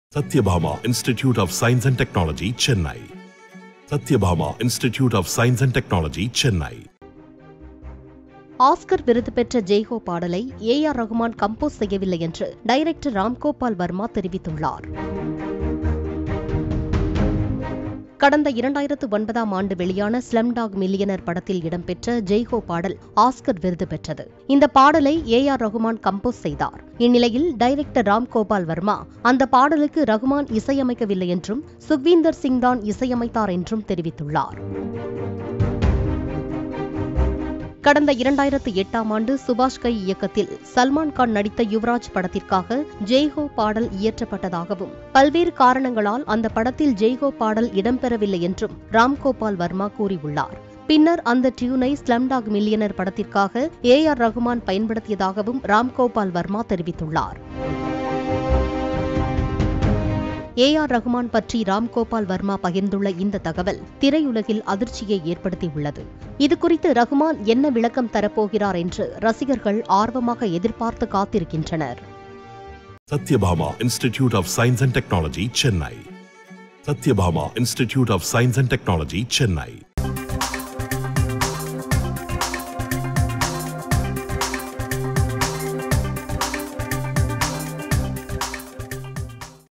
Satyabhama Institute of Science and Technology, Chennai. Satyabhama Institute of Science and Technology, Chennai. Oscar விருது பெற்ற ஜெய்ஹோ பாடலை ஏ R Rahman compose செய்யவில்லை என்று director Ramgopal Varma தெரிவித்துள்ளார் கடந்த இரண்டாயிரத்து ஒன்பதாம் ஆண்டு வெளியான ஸ்லம்டாக் மில்லியனர் படத்தில் இடம்பெற்ற ஜெய்ஹோ பாடல் ஆஸ்கர் விருது பெற்றது இந்த பாடலை ஏ ஆர் ரகுமான் கம்போஸ் செய்தார் இந்நிலையில் டைரக்டர் ராம் கோபால் வர்மா அந்த பாடலுக்கு ரகுமான் இசையமைக்கவில்லை என்றும் சுக்வீந்தர் சிங் தான் இசையமைத்தார் என்றும் தெரிவித்துள்ளார் கடந்த இரண்டாயிரத்து எட்டாம் ஆண்டு சுபாஷ் கை இயக்கத்தில் சல்மான் கான் நடித்த யுவராஜ் படத்திற்காக ஜெய்ஹோ பாடல் இயற்றப்பட்டதாகவும் பல்வேறு காரணங்களால் அந்த படத்தில் ஜெய்ஹோ பாடல் இடம்பெறவில்லை என்றும் ராம்கோபால் வர்மா கூறியுள்ளார் பின்னர் அந்த டியூனை ஸ்லம்டாக் மில்லியனர் படத்திற்காக ஏ ஆர் ரகுமான் பயன்படுத்தியதாகவும் ராம்கோபால் வர்மா தெரிவித்துள்ளார் ஏ ஆர் ரகுமான் பற்றி ராம்கோபால் வர்மா பகிர்ந்துள்ள இந்த தகவல் திரையுலகில் அதிர்ச்சியை ஏற்படுத்தியுள்ளது இதுகுறித்து ரகுமான் என்ன விளக்கம் தரப்போகிறார் என்று ரசிகர்கள் ஆர்வமாக எதிர்பார்த்து காத்திருக்கின்றனர் Satyabhama Institute of Science and Technology, Chennai. Satyabhama Institute of Science and Technology, Chennai.